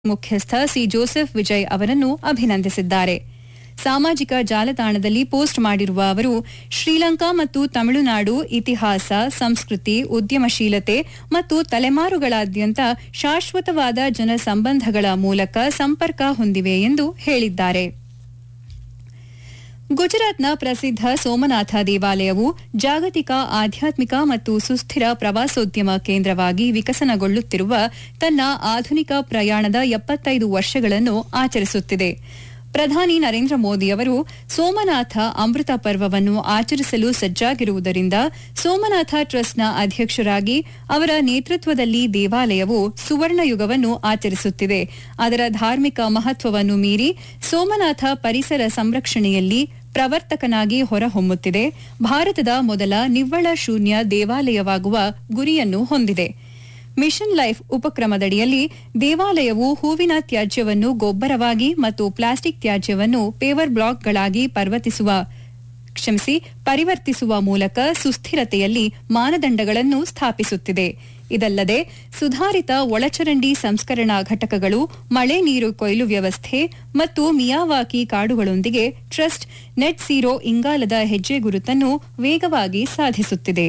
ಮುಖ್ಯಸ್ಥ C Joseph Vijay ಅವರನ್ನು ಅಭಿನಂದಿಸಿದ್ದಾರೆ ಸಾಮಾಜಿಕ ಜಾಲತಾಣದಲ್ಲಿ ಪೋಸ್ಟ್ ಮಾಡಿರುವ ಅವರು ಶ್ರೀಲಂಕಾ ಮತ್ತು ತಮಿಳುನಾಡು ಇತಿಹಾಸ ಸಂಸ್ಕೃತಿ ಉದ್ಯಮಶೀಲತೆ ಮತ್ತು ತಲೆಮಾರುಗಳಾದ್ಯಂತ ಶಾಶ್ವತವಾದ ಜನಸಂಬಂಧಗಳ ಮೂಲಕ ಸಂಪರ್ಕ ಹೊಂದಿವೆ ಎಂದು ಹೇಳಿದ್ದಾರೆ ಗುಜರಾತ್ನ ಪ್ರಸಿದ್ಧ ಸೋಮನಾಥ ದೇವಾಲಯವು ಜಾಗತಿಕ ಆಧ್ಯಾತ್ಮಿಕ ಮತ್ತು ಸುಸ್ಥಿರ ಪ್ರವಾಸೋದ್ಯಮ ಕೇಂದ್ರವಾಗಿ ವಿಕಸನಗೊಳ್ಳುತ್ತಿರುವ ತನ್ನ ಆಧುನಿಕ ಪ್ರಯಾಣದ ಎಪ್ಪತ್ತೈದು ವರ್ಷಗಳನ್ನು ಆಚರಿಸುತ್ತಿದೆ ಪ್ರಧಾನಿ ನರೇಂದ್ರ ಮೋದಿ ಅವರು ಸೋಮನಾಥ ಅಮೃತ ಪರ್ವವನ್ನು ಆಚರಿಸಲು ಸಜ್ಜಾಗಿರುವುದರಿಂದ ಸೋಮನಾಥ ಟ್ರಸ್ಟ್ನ ಅಧ್ಯಕ್ಷರಾಗಿ ಅವರ ನೇತೃತ್ವದಲ್ಲಿ ದೇವಾಲಯವು ಸುವರ್ಣಯುಗವನ್ನು ಆಚರಿಸುತ್ತಿದೆ ಅದರ ಧಾರ್ಮಿಕ ಮಹತ್ವವನ್ನು ಮೀರಿ ಸೋಮನಾಥ ಪರಿಸರ ಸಂರಕ್ಷಣೆಯಲ್ಲಿ ಪ್ರವರ್ತಕನಾಗಿ ಹೊರಹೊಮ್ಮುತ್ತಿದೆ ಭಾರತದ ಮೊದಲ ನಿವ್ವಳ ಶೂನ್ಯ ದೇವಾಲಯವಾಗುವ ಗುರಿಯನ್ನು ಹೊಂದಿದೆ ಮಿಷನ್ ಲೈಫ್ ಉಪಕ್ರಮದಡಿಯಲ್ಲಿ ದೇವಾಲಯವು ಹೂವಿನ ತ್ಯಾಜ್ಯವನ್ನು ಗೊಬ್ಬರವಾಗಿ ಮತ್ತು ಪ್ಲಾಸ್ಟಿಕ್ ತ್ಯಾಜ್ಯವನ್ನು ಪೇವರ್ ಬ್ಲಾಕ್ಗಳಾಗಿ ಪರ್ವತಿಸುವ ಕ್ಷಮಿಸಿ ಪರಿವರ್ತಿಸುವ ಮೂಲಕ ಸುಸ್ಥಿರತೆಯಲ್ಲಿ ಮಾನದಂಡಗಳನ್ನು ಸ್ಥಾಪಿಸುತ್ತಿದೆ ಇದಲ್ಲದೆ ಸುಧಾರಿತ ಒಳಚರಂಡಿ ಸಂಸ್ಕರಣಾ ಘಟಕಗಳು ಮಳೆ ನೀರು ಕೊಯ್ಲು ವ್ಯವಸ್ಥೆ ಮತ್ತು ಮಿಯಾವಾಕಿ ಕಾಡುಗಳೊಂದಿಗೆ ಟ್ರಸ್ಟ್ ನೆಟ್ ಝೀರೋ ಇಂಗಾಲದ ಹೆಜ್ಜೆ ಗುರುತನ್ನು ವೇಗವಾಗಿ ಸಾಧಿಸುತ್ತಿದೆ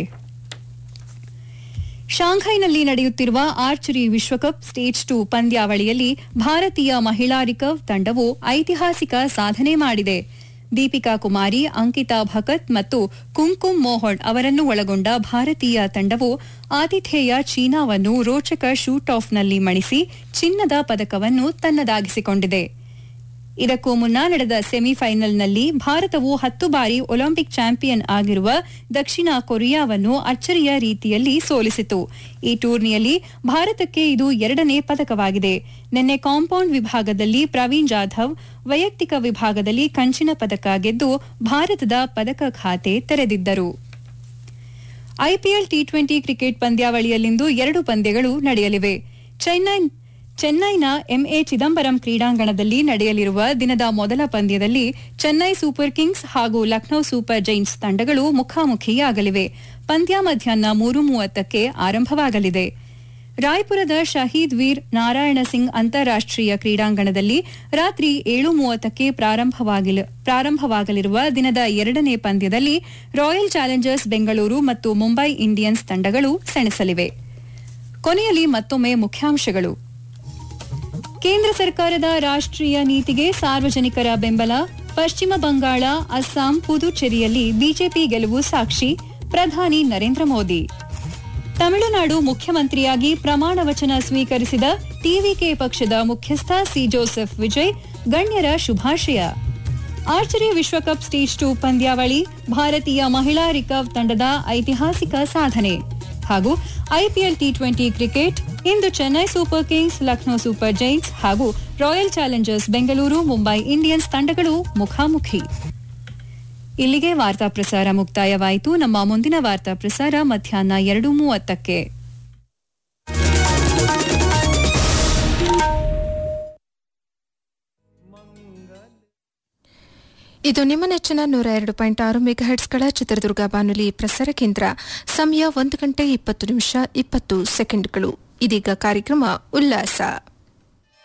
ಶಾಂಘೈನಲ್ಲಿ ನಡೆಯುತ್ತಿರುವ ಆರ್ಚರಿ ವಿಶ್ವಕಪ್ ಸ್ಟೇಜ್ ಟೂ ಪಂದ್ಯಾವಳಿಯಲ್ಲಿ ಭಾರತೀಯ ಮಹಿಳಾ ರಿಕರ್ವ್ ತಂಡವು ಐತಿಹಾಸಿಕ ಸಾಧನೆ ಮಾಡಿದೆ ದೀಪಿಕಾ ಕುಮಾರಿ ಅಂಕಿತಾ ಭಕತ್ ಮತ್ತು ಕುಂಕುಮ್ ಮೋಹನ್ ಅವರನ್ನು ಒಳಗೊಂಡ ಭಾರತೀಯ ತಂಡವು ಆತಿಥೇಯ ಚೀನಾವನ್ನು ರೋಚಕ ಶೂಟ್ ಆಫ್ನಲ್ಲಿ ಮಣಿಸಿ ಚಿನ್ನದ ಪದಕವನ್ನು ತನ್ನದಾಗಿಸಿಕೊಂಡಿದೆ ಇದಕ್ಕೂ ಮುನ್ನ ನಡೆದ ಸೆಮಿಫೈನಲ್ನಲ್ಲಿ ಭಾರತವು ಹತ್ತು ಬಾರಿ ಒಲಿಂಪಿಕ್ ಚಾಂಪಿಯನ್ ಆಗಿರುವ ದಕ್ಷಿಣ ಕೊರಿಯಾವನ್ನು ಅಚ್ಚರಿಯ ರೀತಿಯಲ್ಲಿ ಸೋಲಿಸಿತು ಈ ಟೂರ್ನಿಯಲ್ಲಿ ಭಾರತಕ್ಕೆ ಇದು ಎರಡನೇ ಪದಕವಾಗಿದೆ ನಿನ್ನೆ ಕಾಂಪೌಂಡ್ ವಿಭಾಗದಲ್ಲಿ ಪ್ರವೀಣ್ ಜಾಧವ್ ವೈಯಕ್ತಿಕ ವಿಭಾಗದಲ್ಲಿ ಕಂಚಿನ ಪದಕ ಗೆದ್ದು ಭಾರತದ ಪದಕ ಖಾತೆ ತೆರೆದಿದ್ದರು ಐಪಿಎಲ್ ಟಿ ಟ್ವೆಂಟಿ ಕ್ರಿಕೆಟ್ ಪಂದ್ಯಾವಳಿಯಲ್ಲಿಂದು ಎರಡು ಪಂದ್ಯಗಳು ನಡೆಯಲಿವೆ ಚೆನ್ನೈ ಚೆನ್ನೈನ ಎಂಎ ಚಿದಂಬರಂ ಕ್ರೀಡಾಂಗಣದಲ್ಲಿ ನಡೆಯಲಿರುವ ದಿನದ ಮೊದಲ ಪಂದ್ಯದಲ್ಲಿ ಚೆನ್ನೈ ಸೂಪರ್ ಕಿಂಗ್ಸ್ ಹಾಗೂ ಲಖನೌ ಸೂಪರ್ ಜೈಂಟ್ಸ್ ತಂಡಗಳು ಮುಖಾಮುಖಿಯಾಗಲಿವೆ ಪಂದ್ಯ ಮಧ್ಯಾಹ್ನ ಮೂರು ಮೂವತ್ತಕ್ಕೆ ಆರಂಭವಾಗಲಿದೆ ರಾಯ್ಪುರದ ಶಹೀದ್ ವೀರ್ ನಾರಾಯಣ ಸಿಂಗ್ ಅಂತಾರಾಷ್ಟೀಯ ಕ್ರೀಡಾಂಗಣದಲ್ಲಿ ರಾತ್ರಿ ಏಳು ಮೂವತ್ತಕ್ಕೆ ಪ್ರಾರಂಭವಾಗಲಿರುವ ದಿನದ ಎರಡನೇ ಪಂದ್ಯದಲ್ಲಿ ರಾಯಲ್ ಚಾಲೆಂಜರ್ಸ್ ಬೆಂಗಳೂರು ಮತ್ತು ಮುಂಬೈ ಇಂಡಿಯನ್ಸ್ ತಂಡಗಳು ಸೆಣಸಲಿವೆ ಕೊನೆಯಲ್ಲಿ ಮತ್ತೊಮ್ಮೆ ಮುಖ್ಯಾಂಶಗಳು ಕೇಂದ್ರ ಸರ್ಕಾರದ ರಾಷ್ಟ್ರೀಯ ನೀತಿಗೆ ಸಾರ್ವಜನಿಕರ ಬೆಂಬಲ ಪಶ್ಚಿಮ ಬಂಗಾಳ ಅಸ್ಸಾಂ ಪುದುಚೇರಿಯಲ್ಲಿ ಬಿಜೆಪಿ ಗೆಲುವು ಸಾಕ್ಷಿ ಪ್ರಧಾನಿ ನರೇಂದ್ರ ಮೋದಿ ತಮಿಳುನಾಡು ಮುಖ್ಯಮಂತ್ರಿಯಾಗಿ ಪ್ರಮಾಣ ವಚನ ಸ್ವೀಕರಿಸಿದ ಟಿವಿಕೆ ಪಕ್ಷದ ಮುಖ್ಯಸ್ಥ ಸಿ ಜೋಸೆಫ್ ವಿಜಯ್ ಗಣ್ಯರ ಶುಭಾಶಯ ಆರ್ಚರಿ ವಿಶ್ವಕಪ್ ಸ್ಟೇಜ್ ಟೂ ಪಂದ್ಯಾವಳಿ ಭಾರತೀಯ ಮಹಿಳಾ ರಿಕರ್ವ್ ತಂಡದ ಐತಿಹಾಸಿಕ ಸಾಧನೆ ಹಾಗೂ ಐಪಿಎಲ್ ಟಿ ಟ್ವೆಂಟಿ ಕ್ರಿಕೆಟ್ ಇಂದು Chennai super kings Lucknow super giants ಹಾಗೂ royal challengers Bengaluru Mumbai Indians ತಂಡಗಳು ಮುಖಾಮುಖಿ ಇಲ್ಲಿಗೆ ವಾರ್ತಾ ಪ್ರಸಾರ ಮುಕ್ತಾಯವಾಯಿತು ನಮ್ಮ ಮುಂದಿನ ವಾರ್ತಾ ಪ್ರಸಾರ ಮಧ್ಯಾಹ್ನ ಎರಡು ಮೂವತ್ತಕ್ಕೆ ಇದು ನಿಮ್ಮ ನೆಚ್ಚಿನ ನೂರ ಎರಡು ಪಾಯಿಂಟ್ ಆರು ಮೆಗಾಹೆಟ್ಸ್ಗಳ ಚಿತ್ರದುರ್ಗ ಬಾನುಲಿ ಪ್ರಸಾರ ಕೇಂದ್ರ ಸಮಯ ಒಂದು ಗಂಟೆ ಇಪ್ಪತ್ತು ನಿಮಿಷ ಇಪ್ಪತ್ತು ಸೆಕೆಂಡ್ಗಳು ಇದೀಗ ಕಾರ್ಯಕ್ರಮ ಉಲ್ಲಾಸ